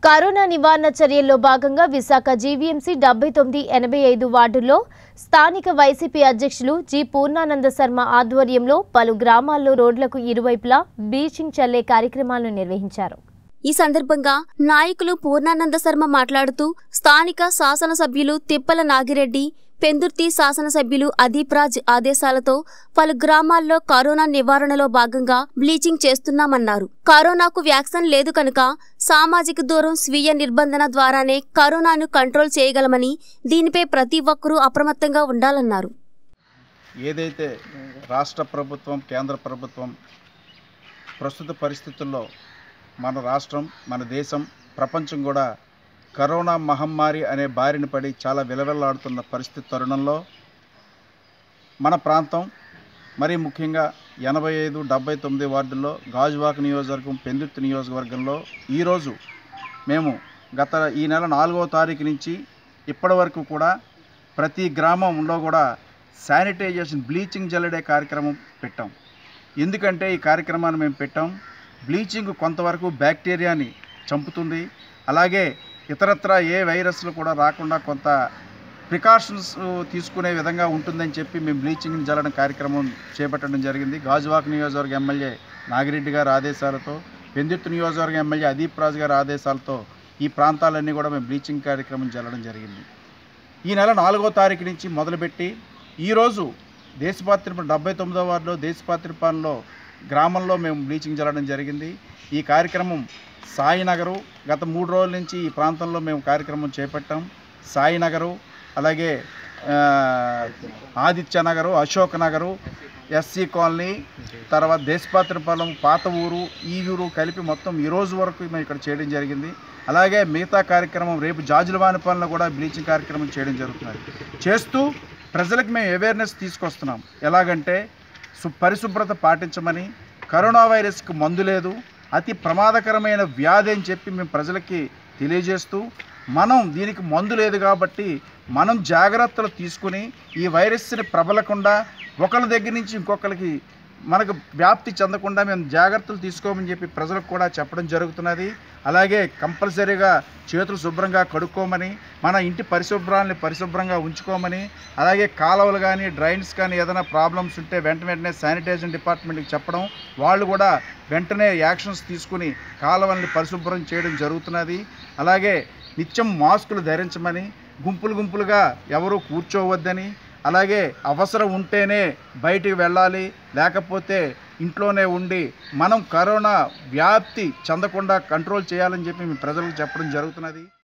corona నివారణ చర్యల్లో భాగంగా విశాఖ జీవీఎంసీ డెబ్బై తొమ్మిది ఎనభై ఐదు వార్డుల్లో స్థానిక వైసీపీ అధ్యక్షులు జి పూర్ణానంద శర్మ ఆధ్వర్యంలో పలు గ్రామాల్లో రోడ్లకు ఇరువైపులా బ్లీచింగ్ చల్లే కార్యక్రమాలను నిర్వహించారు ఈ సందర్భంగా నాయకులు పూర్ణానంద శర్మ మాట్లాడుతూ స్థానిక శాసనసభ్యులు తిప్పల నాగిరెడ్డి పెందుర్తి శాసనసభ్యులు అదీప్ రాజ్ ఆదేశాలతో పలు గ్రామాల్లో కరోనా నివారణలో భాగంగా బ్లీచింగ్ చేస్తున్నామన్నారు కరోనాకు వ్యాక్సిన్ లేదు కనుక సామాజిక దూరం స్వీయ నిర్బంధన ద్వారానే కరోనాను కంట్రోల్ చేయగలమని దీనిపై ప్రతి ఒక్కరూ అప్రమత్తంగా ఉండాలన్నారు ఏదైతే రాష్ట్ర ప్రభుత్వం కేంద్ర ప్రభుత్వం ప్రస్తుత పరిస్థితుల్లో మన రాష్ట్రం మన దేశం ప్రపంచం కూడా కరోనా మహమ్మారి అనే బారిన పడి చాలా విలవిల్లాడుతున్న పరిస్థితి తరుణంలో మన ప్రాంతం మరీ ముఖ్యంగా ఎనభై ఐదు డెబ్బై తొమ్మిది వార్డుల్లో గాజువాక నియోజకవర్గం పెందుర్తి నియోజకవర్గంలో ఈరోజు మేము గత ఈ నెల నాలుగవ తారీఖు నుంచి ఇప్పటి వరకు కూడా ప్రతి గ్రామంలో కూడా శానిటైజేషన్ బ్లీచింగ్ జల్లడే కార్యక్రమం పెట్టాం ఎందుకంటే ఈ కార్యక్రమాన్ని మేము పెట్టాం బ్లీచింగ్ కొంతవరకు బ్యాక్టీరియాని చంపుతుంది అలాగే ఇతరత్ర ఏ వైరస్లు కూడా రాకుండా కొంత ప్రికాషన్స్ తీసుకునే విధంగా ఉంటుందని చెప్పి మేము బ్లీచింగ్ జల్లడం కార్యక్రమం చేపట్టడం జరిగింది గాజువాక నియోజకవర్గ ఎమ్మెల్యే నాగిరెడ్డి గారి ఆదేశాలతో పెందుర్తి నియోజకవర్గ ఎమ్మెల్యే అదీప్ రాజు గారి ఆదేశాలతో ఈ ప్రాంతాలన్నీ కూడా మేము బ్లీచింగ్ కార్యక్రమం జల్లడం జరిగింది ఈ నెల నాలుగో తారీఖు నుంచి మొదలుపెట్టి ఈరోజు దేశపాత్రి డెబ్బై తొమ్మిదో వార్డులో దేశపాత్రిపాలెంలో గ్రామంలో మేము బ్లీచింగ్ జల్లడం జరిగింది ఈ కార్యక్రమం సాయినగరు గత మూడు రోజుల నుంచి ఈ ప్రాంతంలో మేము కార్యక్రమం చేపట్టాం సాయినగరు అలాగే ఆ, ఆదిత్య నగరు అశోక్ నగరు ఎస్సీ కాలనీ తర్వాత దేశపాత్రిపాలెం పాత ఊరు ఈ ఊరు కలిపి మొత్తం ఈ రోజు వరకు మేము ఇక్కడ చేయడం జరిగింది అలాగే మిగతా కార్యక్రమం రేపు జాజులవానిపాలెంలో కూడా బ్లీచింగ్ కార్యక్రమం చేయడం జరుగుతుంది చేస్తూ ప్రజలకు మేము అవేర్నెస్ తీసుకొస్తున్నాం ఎలాగంటే సు పరిశుభ్రత పాటించమని కరోనా వైరస్కి మందు లేదు అతి ప్రమాదకరమైన వ్యాధి అని చెప్పి మేము ప్రజలకి తెలియజేస్తూ మనం దీనికి మందు లేదు కాబట్టి మనం జాగ్రత్తలు తీసుకుని ఈ వైరస్ని ప్రబలకుండా ఒకళ్ళ దగ్గర నుంచి ఇంకొకరికి మనకు వ్యాప్తి చెందకుండా మేము జాగ్రత్తలు తీసుకోమని చెప్పి ప్రజలకు కూడా చెప్పడం జరుగుతున్నది అలాగే కంపల్సరీగా చేతులు శుభ్రంగా కడుక్కోమని మన ఇంటి పరిశుభ్రాన్ని పరిశుభ్రంగా ఉంచుకోమని అలాగే కాలువలు కానీ డ్రైన్స్ కానీ ఏదైనా ప్రాబ్లమ్స్ ఉంటే వెంట వెంటనే శానిటైజేషన్ డిపార్ట్మెంట్కి చెప్పడం వాళ్ళు కూడా వెంటనే యాక్షన్స్ తీసుకుని కాలువల్ని పరిశుభ్రం చేయడం జరుగుతున్నది అలాగే నిత్యం మాస్కులు ధరించమని గుంపులు గుంపులుగా ఎవరు కూర్చోవద్దని అలాగే అవసరం ఉంటేనే బయటికి వెళ్ళాలి లేకపోతే ఇంట్లోనే ఉండి మనం కరోనా వ్యాప్తి చెందకుండా కంట్రోల్ చేయాలని చెప్పి మేము ప్రజలకు చెప్పడం జరుగుతున్నది